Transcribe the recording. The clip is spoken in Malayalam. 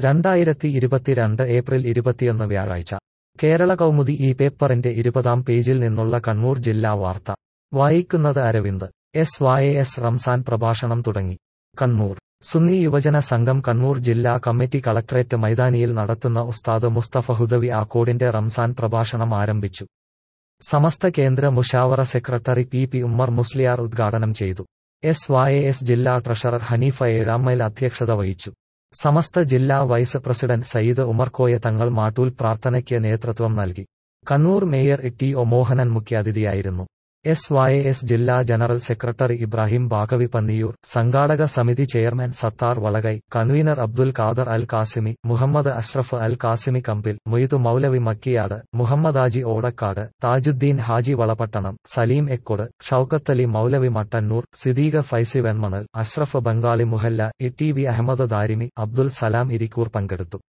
രണ്ടായിരത്തി ഇരുപത്തിരണ്ട് ഏപ്രിൽ ഇരുപത്തിയൊന്ന് വ്യാഴാഴ്ച കേരള കൗമുദി ഈ പേപ്പറിന്റെ ഇരുപതാം പേജിൽ നിന്നുള്ള കണ്ണൂർ ജില്ലാ വാർത്ത വായിക്കുന്നത് Aravind S Y S Ramzan പ്രഭാഷണം തുടങ്ങി കണ്ണൂർ സുന്നി യുവജന സംഘം കണ്ണൂർ ജില്ലാ കമ്മിറ്റി കളക്ടറേറ്റ് മൈതാനിയിൽ നടത്തുന്ന ഉസ്താദ് മുസ്തഫ ഹുദവി ആക്കോടിന്റെ റംസാൻ പ്രഭാഷണം ആരംഭിച്ചു സമസ്ത കേന്ദ്ര Mushawara secretary P P Ummer Musliyar ഉദ്ഘാടനം ചെയ്തു എസ് വായ എസ് ജില്ലാ ട്രഷറർ ഹനീഫ ഏഴാമൈൽ അധ്യക്ഷത വഹിച്ചു സമസ്ത ജില്ലാ വൈസ് പ്രസിഡന്റ് സയ്യിദ് ഉമർകോയ തങ്ങൾ മാട്ടൂൽ പ്രാർത്ഥനയ്ക്ക് നേതൃത്വം നൽകി Kannur mayor T O Mohanan മുഖ്യാതിഥിയായിരുന്നു എസ് വായ എസ് ജില്ലാ ജനറൽ സെക്രട്ടറി ഇബ്രാഹിം ബാഗവി പന്നിയൂർ സംഘാടക സമിതി chairman Sathar Valakai convener Abdul Khader Al Qasimi Muhammad Ashraf Al Qasimi Kambil Moidu Moulavi Makkiyad Muhammad Haji Odakkad Thajudheen Haji Valapattanam Saleem Ekkode Shoukathali Moulavi Mattannur Sidheeq Faizy Venmanal Ashraf Bengali Muhalla E T V Ahmed Darimi Abdul Salam Irikkur പങ്കെടുത്തു